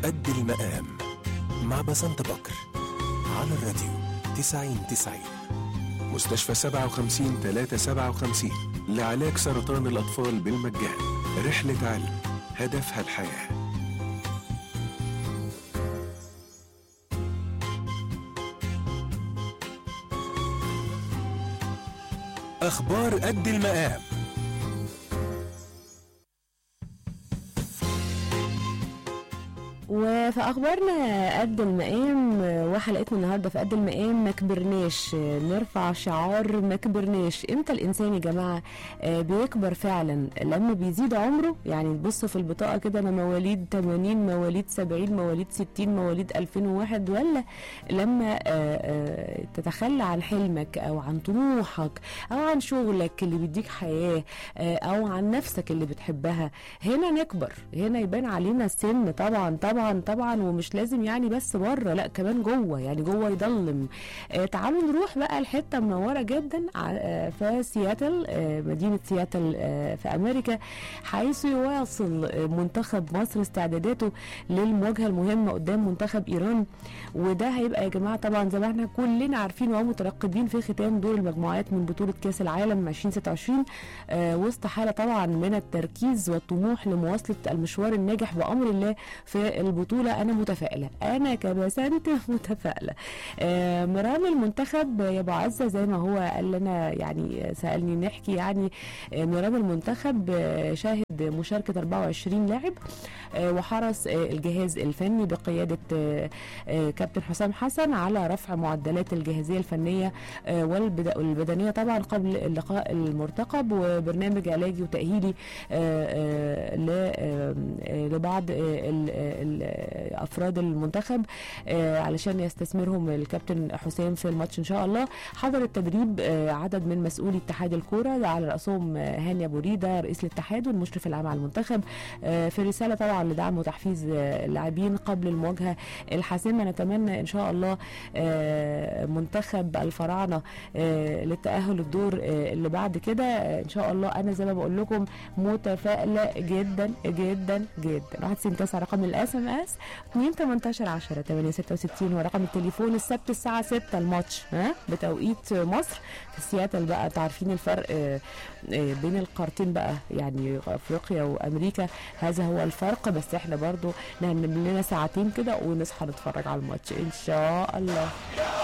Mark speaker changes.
Speaker 1: قد المقام مع بسنت بكر على الراديو 90 90 مستشفى 57 357 لعلاج سرطان الأطفال بالمجان رحلة علم هدفها الحياه أخبار قد المقام
Speaker 2: وفي اخبارنا قد المقام وحلقتنا النهارده في قد المقام ما كبرناش نرفع شعار ما كبرناش امتى الانسان يا جماعه آه، بيكبر فعلا لما بيزيد عمره يعني تبص في البطاقه كده انا مواليد 80 مواليد 70 مواليد 60 مواليد 2001 ولا لما آه، آه، تتخلى عن حلمك او عن طموحك او عن شغلك اللي بيديك حياه آه، او عن نفسك اللي بتحبها هنا نكبر هنا يبان علينا السن طبعا طبعا طبعا ومش لازم يعني بس بره لا كمان جوه يعني جوه يضلم آه تعالوا نروح بقى لحته منوره جدا ع- آه في سياتل آه مدينه سياتل آه في امريكا حيث يواصل آه منتخب مصر استعداداته للمواجهه المهمه قدام منتخب ايران وده هيبقى يا جماعه طبعا زي ما احنا كلنا عارفين ومترقبين في ختام دور المجموعات من بطوله كاس العالم 2026 آه وسط حاله طبعا من التركيز والطموح لمواصله المشوار الناجح بامر الله في البطوله انا متفائله انا كبسنت متفائله آه مرام المنتخب يا ابو عزه زي ما هو قال لنا يعني سالني نحكي يعني آه مرام المنتخب آه شاهد مشاركه 24 لاعب آه وحرص آه الجهاز الفني بقياده آه آه كابتن حسام حسن على رفع معدلات الجاهزيه الفنيه آه والبد- والبدنيه طبعا قبل اللقاء المرتقب وبرنامج علاجي وتاهيلي آه، آه، ل- آه، آه، لبعض آه، ال- ال- افراد المنتخب آه، علشان يستثمرهم الكابتن حسام في الماتش ان شاء الله حضر التدريب آه، عدد من مسؤولي اتحاد الكوره على راسهم آه، هاني ابو ريده رئيس الاتحاد والمشرف العام على المنتخب آه، في رساله طبعا لدعم وتحفيز آه، اللاعبين قبل المواجهه الحاسمه نتمنى ان شاء الله آه، منتخب الفراعنه آه، للتاهل الدور آه، اللي بعد كده آه، ان شاء الله انا زي ما بقول لكم متفائله جدا جدا جدا 169 رقم الاس ام اس 2 18 10 8 66 ورقم التليفون السبت الساعه 6 الماتش ها بتوقيت مصر في سياتل بقى انتوا عارفين الفرق آه، آه، بين القارتين بقى يعني افريقيا وامريكا هذا هو الفرق بس احنا برضو نعمل لنا ساعتين كده ونصحى نتفرج على الماتش ان شاء الله